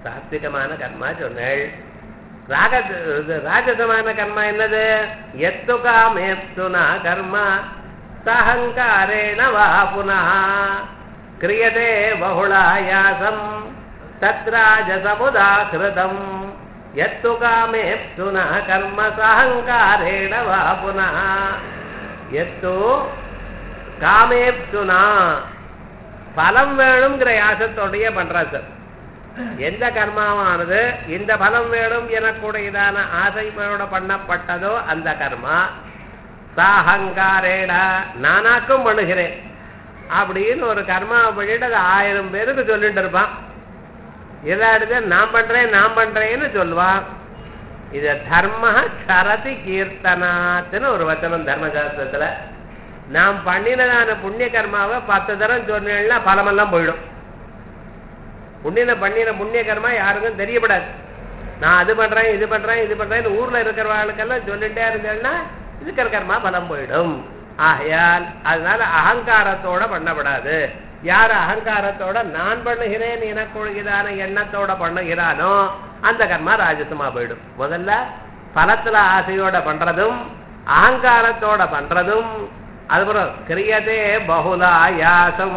சாத்விகமான கர்மா சொன்னேள் ராக இது ராஜசமான கர்மா என்னது எத்து காமேப்துனா கர்மா சஹங்காரேண வா புனः கிரியதே பகுளாயாசம் தத்ராஜசமுதாகிருதம் எத்து காமேப்துனா கர்ம சஹங்காரேண வா புனः எத்து காமேப்துனா பலம் வேணுங்கிற யாசத்தோடைய பண்றா சார் எந்த கர்மாவானது இந்த பலம் வேணும் எனக்கூடியதான ஆசையோட பண்ணப்பட்டதோ அந்த கர்மா சாஹங்காரேடா நானாக்கும் பண்ணுகிறேன் அப்படின்னு ஒரு கர்மா பண்ணிட்டு அது ஆயிரம் பேருக்கு சொல்லிட்டு இருப்பான் இதாடுது நான் பண்றேன் நான் பண்றேன்னு சொல்லுவான் இது தர்ம சரதி கீர்த்தனாத்துன்னு ஒரு வச்சனம் தர்மசாஸ்திரத்துல நாம் பண்ணினதான புண்ணிய கர்மாவை பத்து தரம் சொன்னேன்னா பலமெல்லாம் போயிடும் புண்ணியன பண்ணின புண்ணிய கர்மா யாருக்கும் தெரியப்படாது நான் அது பண்றேன் இது பண்றேன் இது பண்றேன் ஊர்ல இருக்கிறவர்களுக்கெல்லாம் சொல்லிட்டே இருந்தேன்னா இருக்கிற கர்மா பலம் போயிடும் ஆகையால் அதனால அகங்காரத்தோட பண்ணப்படாது யார் அகங்காரத்தோட நான் பண்ணுகிறேன் எனக்குழுகிதான எண்ணத்தோட பண்ணுகிறானோ அந்த கர்மா ராஜசமா போயிடும் முதல்ல பலத்துல ஆசையோட பண்றதும் அகங்காரத்தோட பண்றதும் அதுபுறம் கிரியதே பகுலாயாசம்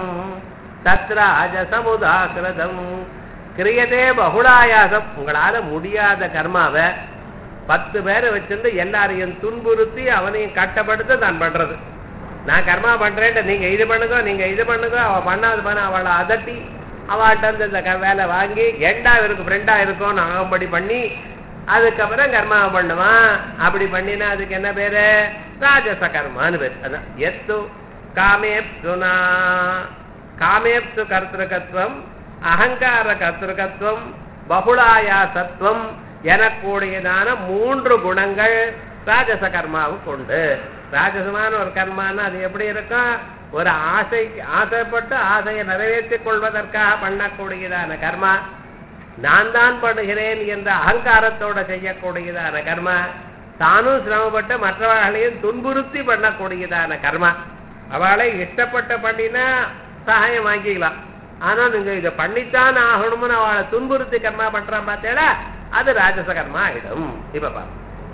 தத்ராஜசமுதாகிருதம் கிரியதே பகுலாயாசம் உங்களால முடியாத கர்மாவை பத்து பேரை வச்சிருந்து எல்லாரையும் துன்புறுத்தி அவனையும் கட்டப்படுத்த நான் பண்றது நான் கர்மா பண்றேன் நீங்க இது பண்ணுங்க நீங்க இது பண்ணுங்க அவ பண்ணாது பண்ண அவளை அதட்டி அவள்கிட்ட இருந்து இந்த க- வேலை வாங்கி எண்டா இருக்கும் ஃப்ரெண்டா இருக்கும் நான் ஆகும்படி பண்ணி அதுக்கப்புறம் கர்மா பண்ணுவான் அப்படி பண்ணினா அதுக்கு என்ன பேரு ராஜச கர்மான்னு பேரு அதான் எத்து காமேப்சுனா காமேப்சு கர்த்திருக்கத்துவம் அகங்கார கர்த்திருக்கத்துவம் பகுளாயாசத்துவம் எனக்கூடியதான மூன்று குணங்கள் ராஜச கர்மாவுக்கு உண்டு ராஜசமான ஒரு கர்மான்னா அது எப்படி இருக்கும் ஒரு ஆசை ஆசைப்பட்டு ஆசையை நிறைவேற்றிக் கொள்வதற்காக பண்ணக்கூடியதான கர்மா நான் தான் பண்ணுகிறேன் என்ற அகங்காரத்தோட செய்யக்கூடியதான கர்மா தானும் சிரமப்பட்டு மற்றவர்களையும் துன்புறுத்தி பண்ணக்கூடியதான கர்மா அவளை இஷ்டப்பட்டு பண்ணினா சகாயம் வாங்கிக்கலாம் ஆனா நீங்க இதை பண்ணித்தான் ஆகணும்னு அவளை துன்புறுத்தி கர்மா பண்றான் பார்த்தேடா அது ராஜச கர்மா ஆயிடும் இப்ப பாருங்க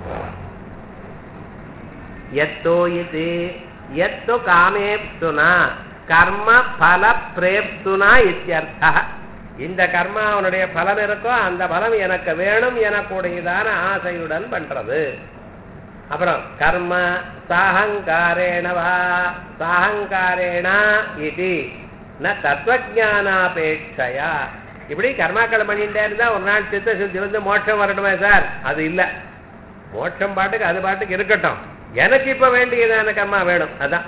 எத்தோ இது எத்து காமேப்சுனா கர்ம பல பிரேப்சுனா இத்தியர்த்தா இந்த கர்மா அவனுடைய பலம் இருக்கோ அந்த பலம் எனக்கு வேணும் எனக்கூடியதான ஆசையுடன் பண்றது அப்புறம் கர்ம சாஹங்காரேணவா சாஹங்காரேணா இது ந தத்துவஜானாபேட்சையா இப்படி கர்மாக்களை பண்ணிட்டே இருந்தா ஒரு நாள் சித்த சுத்தி வந்து மோட்சம் வரணுமே சார் அது இல்ல மோட்சம் பாட்டுக்கு அது பாட்டுக்கு இருக்கட்டும் எனக்கு இப்ப வேண்டியதான கர்மா வேணும் அதான்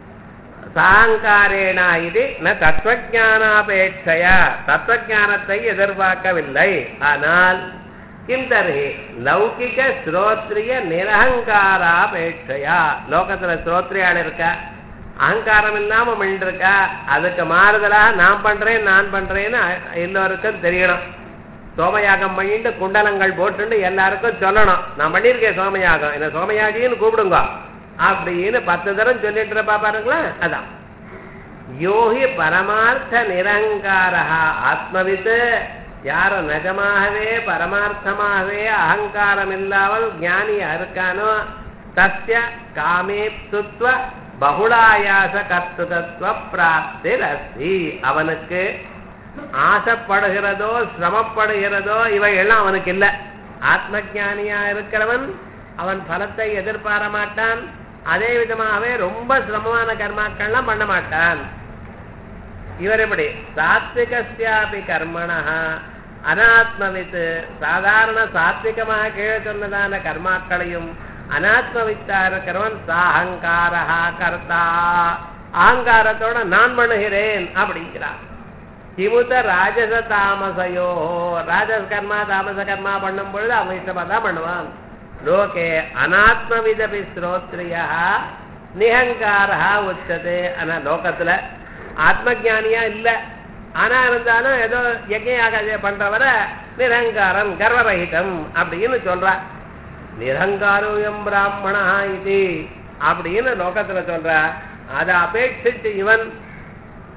சாங்காரேனா இது ந தத்துவஜானாபேட்சையா தத்துவஜானத்தை எதிர்பார்க்கவில்லை ஆனால் கிம் தர்ஹி லௌகிக ஸ்ரோத்ரிய நிரகங்காராபேட்சையா லோகத்துல ஸ்ரோத்ரியாள் இருக்கா அகங்காரம் இல்லாம இருக்கா அதுக்கு மாறுதலா நான் பண்றேன் நான் பண்றேன்னு எல்லோருக்கும் தெரியணும் சோமயாகம் பண்ணிட்டு குண்டலங்கள் போட்டுண்டு எல்லாருக்கும் சொல்லணும் நான் பண்ணியிருக்கேன் சோமயாகம் என்ன சோமயாகின்னு கூப்பிடுங்க அப்படின்னு பத்து தரம் சொல்லிட்டு இருப்பா பாருங்களேன் அதான் யோகி பரமார்த்த நிரங்காரா ஆத்மவித்து யார நிஜமாகவே பரமார்த்தமாகவே அகங்காரம் இல்லாமல் ஞானியா இருக்கானோ தஸ்ய காமேப்சுத்வ பகுளாயாச கர்த்துதத்துவ பிராப்திர் அஸ்தி அவனுக்கு ஆசைப்படுகிறதோ சிரமப்படுகிறதோ இவையெல்லாம் அவனுக்கு இல்லை ஆத்ம ஞானியா இருக்கிறவன் அவன் பலத்தை எதிர்பார மாட்டான் அதே விதமாகவே ரொம்ப சிரமமான கர்மாக்கள்லாம் பண்ண மாட்டான் இவர் எப்படி சாத்விகஸ்யாபி கர்மணா அனாத்மவித்து சாதாரண சாத்விகமாக கீழே சொன்னதான கர்மாக்களையும் அனாத்மவித்தா இருக்கிறவன் சாஹங்காரா கர்த்தா அகங்காரத்தோட நான் பண்ணுகிறேன் அப்படிங்கிறான் கிமுத ராஜச தாமசையோ ராஜச கர்மா தாமச கர்மா பண்ணும் பொழுது அவன் இஷ்டமா தான் பண்ணுவான் லோகே அனாத்மவிதபி ஸ்ரோத்ரியா நிகங்காரா உச்சதே ஆனா லோகத்துல ஆத்ம ஜானியா இல்ல ஆனா இருந்தாலும் ஏதோ யஜ்யாக பண்றவர நிரங்காரம் கர்வரகிதம் அப்படின்னு சொல்றா நிரங்காரோயம் பிராமணா இது அப்படின்னு லோகத்துல சொல்ற அதை அபேட்சிச்சு இவன்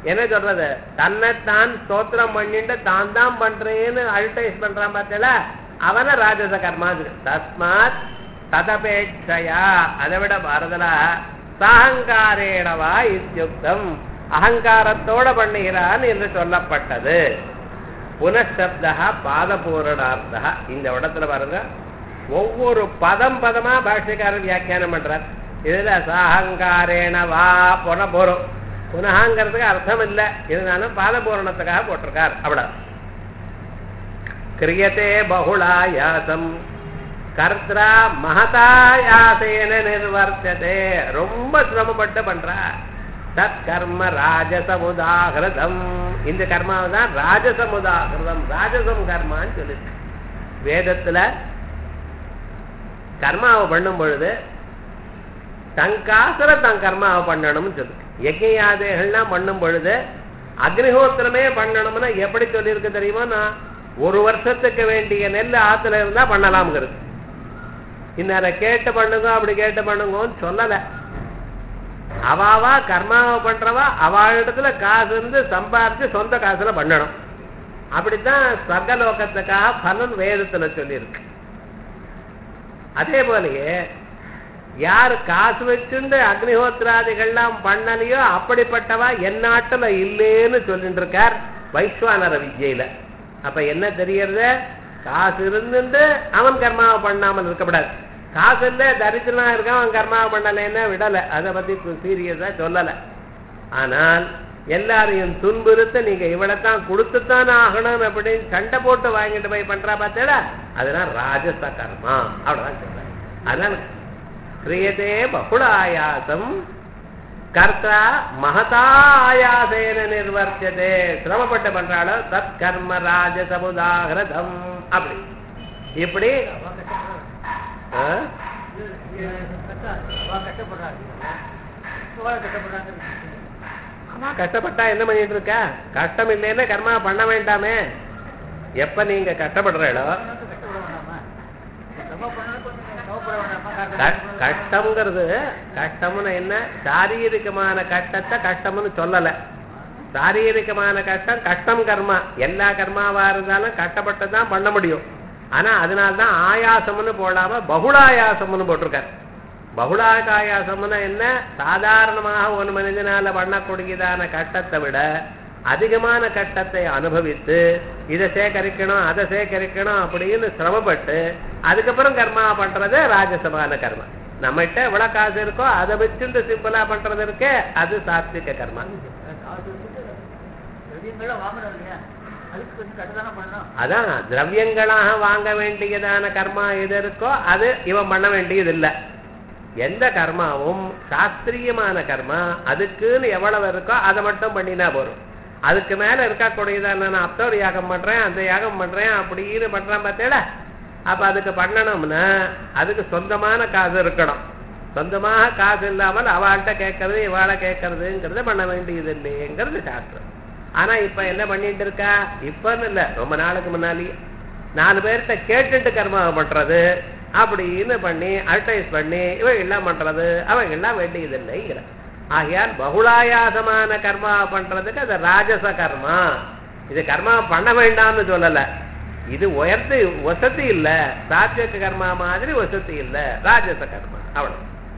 என்ன சொல்றது தன்னைத்தான் ஸ்தோத்திரம் பண்ணிட்டு தான் தான் பண்றேன்னு அட்வர்டைஸ் பண்றான் பார்த்தல அவன ராஜச கர்மா தஸ்மாத் ததபேட்சையா அதை விட பாரதலா சாகங்காரேடவா இத்தியுக்தம் அகங்காரத்தோட பண்ணுகிறான் என்று சொல்லப்பட்டது புனഃசப்தா பாதபூரணார்த்தா இந்த இடத்துல பாருங்க ஒவ்வொரு பதம் பதமா பாஷ்யக்காரர் வியாக்கியானம் பண்றார் இதுல சாகங்காரேன வா போன போறோம் புனகாங்கிறதுக்கு அர்த்தம் இல்லை இருந்தாலும் பாதபூரணத்துக்காக போட்டிருக்கார் அவ்வளவு கிரியத்தே பகுளாயாசம் கர்த்தா மகதாயாசேன நிர்வர்த்ததே ரொம்ப சிரமப்பட்டு பண்றா தத் கர்ம ராஜசமுதாகிருதம் இந்த கர்மாவை தான் ராஜசமுதாகிருதம் ராஜசம் கர்மான்னு சொல்லிருக்கு வேதத்துல கர்மாவை பண்ணும் பொழுது தன் காசுல தன் கர்மாவை பண்ணணும்னு சொல்லு யஜ்யாதேகள்லாம் பண்ணும் பொழுது அக்னிஹோத்திரமே பண்ணணும்னா எப்படி சொல்லியிருக்கு தெரியுமா நான் ஒரு வருஷத்துக்கு வேண்டிய நெல் ஆத்துல இருந்தா பண்ணலாம்ங்கிறது இன்னார கேட்டு பண்ணுங்க அப்படி கேட்டு பண்ணுங்கன்னு சொல்லல அவாவா கர்மாவை பண்றவா அவளிடத்துல காசு இருந்து சம்பாரிச்சு சொந்த காசுல பண்ணணும் அப்படித்தான் சர்க்கலோகத்துக்காக பலன் வேதத்துல சொல்லியிருக்கு அதே போலயே யார் காசு வச்சுண்டு அக்னிஹோத்திராதிகள்லாம் பண்ணலையோ அப்படிப்பட்டவா எந்நாட்டுல இல்லேன்னு சொல்லிட்டு இருக்கார் வைஸ்வானர வித்யில அப்ப என்ன தெரியறது காசு இருந்துட்டு அவன் கர்மாவை பண்ணாமல் இருக்கக்கூடாது காசு இல்ல தரித்திரனா இருக்கான் அவன் கர்மாவை பண்ணலைன்னா விடல அதை பத்தி சீரியஸா சொல்லல ஆனால் எல்லாரையும் துன்புறுத்த நீங்க இவ்வளவுதான் கொடுத்துத்தான் ஆகணும் அப்படின்னு சண்டை போட்டு வாங்கிட்டு போய் பண்றா பார்த்தேடா அதெல்லாம் ராஜச கர்மா அவ்வளவுதான் சொல்றேன் அதனால கிரியதே பகுளாயாசம் கர்த்தா மகதாயாசேன நிர்வர்த்ததே சிரமப்பட்டு பண்றாளோ தத் கர்ம ராஜசமுதாகிரதம் அப்படி இப்படி ஆ? அம்மா கஷ்டப்பட்டா என்ன பண்ணிட்டு இருக்கா கஷ்டம் இல்லைன்னா கர்மா பண்ண வேண்டாமே எப்ப நீங்க கஷ்டப்படுறீங்களோ க- கஷ்டம்ங்கிறது கஷ்டம்னு என்ன சாரீரிகமான கஷ்டத்தை கஷ்டம்னு சொல்லல சாரீரிகமான கஷ்டம் கஷ்டம் கர்மா எல்லா கர்மாவா இருந்தாலும் கஷ்டப்பட்டு தான் பண்ண முடியும் ஆனா அதனால்தான் ஆயாசம்னு போடாம பகுளாயாசம்னு போட்டிருக்காரு பகுளாகாயாசம்னா என்ன சாதாரணமாக ஒரு மனிதனால பண்ணக்கூடியதான கஷ்டத்தை விட அதிகமான கஷ்டத்தை அனுபவித்து இதை சேகரிக்கணும் அதை சேகரிக்கணும் அப்படின்னு சிரமப்பட்டு அதுக்கப்புறம் கர்மா பண்றது ராஜசமான கர்மா நம்மகிட்ட எவ்வளவு காசு இருக்கோ அதை வச்சுட்டு சிம்பிளா பண்றது இருக்கே அது சாத்விக கர்மா அதான் திரவியங்களாக வாங்க வேண்டியதான கர்மா எது இருக்கோ அது இவன் பண்ண வேண்டியது இல்ல எந்த கர்மாவும் சாஸ்திரியமான கர்மா அதுக்குன்னு எவ்வளவு இருக்கோ அதை மட்டும் பண்ணினா போதும் அதுக்கு மேல இருக்கக்கூடியதான நான் அப்தோர் யாகம் பண்றேன் அந்த யாகம் பண்றேன் அப்படின்னு பண்றேன் பார்த்தேடா அப்ப அதுக்கு பண்ணணும்னா அதுக்கு சொந்தமான காசு இருக்கணும் சொந்தமாக காசு இல்லாமல் அவள்கிட்ட கேட்கறது இவாளை கேட்கறதுங்கிறத பண்ண வேண்டியது இல்லைங்கிறது சாஸ்திரம் ஆனா இப்ப என்ன பண்ணிட்டு இருக்கா இப்பன்னு இல்ல ரொம்ப நாளுக்கு முன்னாலேயே நாலு பேர்கிட்ட கேட்டுட்டு கர்மாவை பண்றது அப்படின்னு பண்ணி அட்வர்டைஸ் பண்ணி இவைகள்லாம் பண்றது அவைகள்லாம் வேண்டியது இல்லைங்கிற ஆகையால் பகுளாயாசமான கர்மா பண்றதுக்கு அது ராஜச கர்மா இது கர்மா பண்ண வேண்டாம்னு சொல்லல இது உயர்த்து வசதி இல்ல சாத்விக கர்மா மாதிரி வசதி இல்ல ராஜச கர்மா அவ்வளவு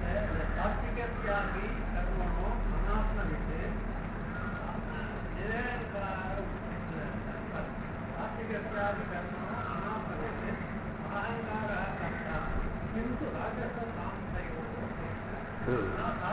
ம்.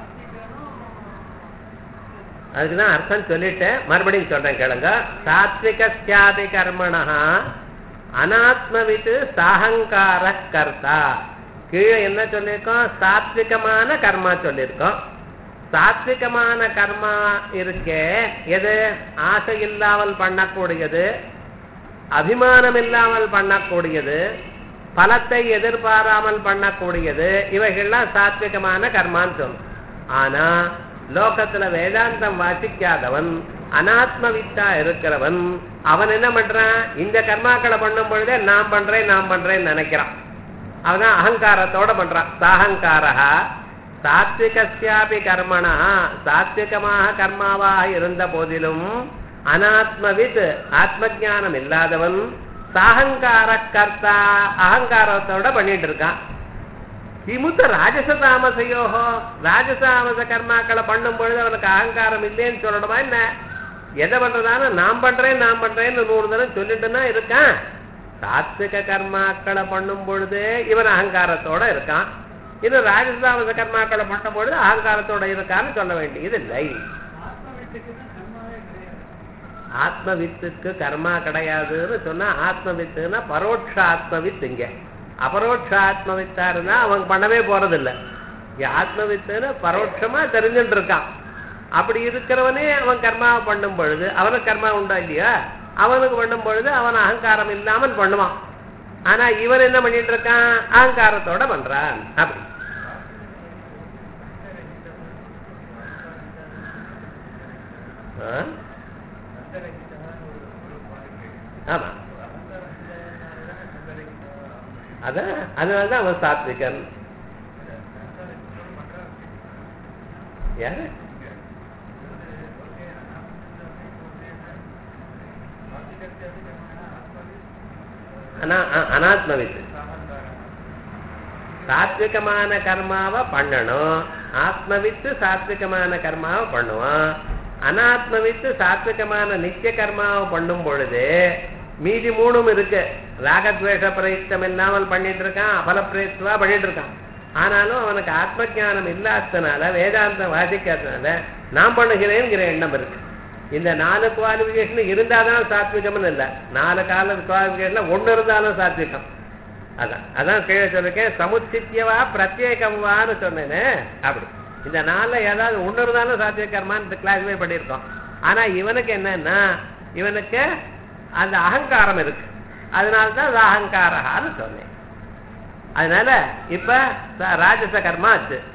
அதுக்குதான் அர்த்தம் சொல்லிட்டேன் மறுபடியும் சொல்றேன் கேளுங்க சாத்விகஸ்யாபி கர்மணா அனாத்மவித்து சாகங்கார கர்த்தா கீழே என்ன சொல்லியிருக்கோம் சாத்விகமான கர்மா சொல்லியிருக்கோம் சாத்விகமான கர்மா இருக்கே எது ஆசை இல்லாமல் பண்ணக்கூடியது அபிமானம் இல்லாமல் பண்ணக்கூடியது பலத்தை எதிர்பாராமல் பண்ணக்கூடியது இவைகள்லாம் சாத்விகமான கர்மான்னு சொல்லும் ஆனா லோகத்துல வேதாந்தம் வாசிக்காதவன் அனாத்மவித்தா இருக்கிறவன் அவன் என்ன பண்றான் இந்த கர்மாக்களை பண்ணும் பொழுதே நான் பண்றேன் நான் பண்றேன்னு நினைக்கிறான் அவன் அகங்காரத்தோட பண்றான் சாகங்காரா சாத்விகஸ்யாபி கர்மணா சாத்விகமாக கர்மாவாக இருந்த போதிலும் அனாத்மவித் ஆத்ம ஞானம் இல்லாதவன் சாகங்கார கர்த்தா அகங்காரத்தோட பண்ணிட்டு இருக்கான் கிமுத்த ராஜச தாமசையோகோ ராஜசாமச கர்மாக்களை பண்ணும் பொழுது அவனுக்கு அகங்காரம் இல்லைன்னு சொல்லணுமா என்ன எதை பண்றதான நான் பண்றேன் நான் பண்றேன்னு நூறு தடவை சொல்லிட்டுன்னா இருக்கான் சாத்விக கர்மாக்களை பண்ணும் பொழுது இவன் அகங்காரத்தோட இருக்கான் இன்னும் ராஜசாமச கர்மாக்களை பண்ணும் பொழுது அகங்காரத்தோட இருக்கான்னு சொல்ல வேண்டியது இல்லை ஆத்மவித்துக்கு கர்மா கிடையாதுன்னு சொன்னா ஆத்மவித்துன்னா பரோட்ச ஆத்மவித் இங்க அபரோட்ச ஆத்மவித்தா இருந்தா அவன் பண்ணவே போறதில்ல இங்க ஆத்மவித்துன்னு பரோட்சமா தெரிஞ்சுட்டு இருக்கான் அப்படி இருக்கிறவனே அவன் கர்மாவை பண்ணும் பொழுது அவனுக்கு கர்மா உண்டா இல்லையா அவனுக்கு பண்ணும் பொழுது அவன் அகங்காரம் இல்லாமல் பண்ணுவான் ஆனா இவன் என்ன பண்ணிட்டு இருக்கான் அகங்காரத்தோட பண்றான் அப்படி ஆ? ஆமா அதான் அதனாலதான் அவன் சாத்விகன் யாரு அனா- அ- அனாத்மவித்து சாத்விகமான கர்மாவை பண்ணணும் ஆத்மவித்து சாத்விகமான கர்மாவை பண்ணுவான் அனாத்மவித்து சாத்விகமான நித்திய கர்மாவை பண்ணும் பொழுது மீதி மூணும் இருக்கு ராகத்வேஷ பிரயுக்தம் இல்லாமல் பண்ணிட்டு இருக்கான் அபல பிரயுக்தமா பண்ணிட்டு இருக்கான் ஆனாலும் அவனுக்கு ஆத்ம ஞானம் இல்லாததுனால வேதாந்தம் வாசிக்காததுனால நான் பண்ணுகிறேங்கிற எண்ணம் இருக்கு இந்த நாலு குவாலிபிகேஷன் இருந்தாதான் சாத்விகம்னு இல்லை நாலு கால குவாலிபிகேஷன்ல ஒண்ணு இருந்தாலும் சாத்விகம் அதான் அதான் கீழே சொல்லிருக்கேன் சமுச்சித்தியவா பிரத்யேகம்வான்னு சொன்னேனே அப்படி இந்த நாள்ல ஏதாவது ஒண்ணு இருந்தாலும் சாத்திய கர்மான்னு கிளாஸிஃபை பண்ணியிருக்கோம் ஆனா இவனுக்கு என்னன்னா இவனுக்கு அந்த அகங்காரம் இருக்கு அதனால்தான் அது அகங்காரகான்னு சொன்னேன் அதனால இப்ப ச- ராஜச கர்மா ஆச்சு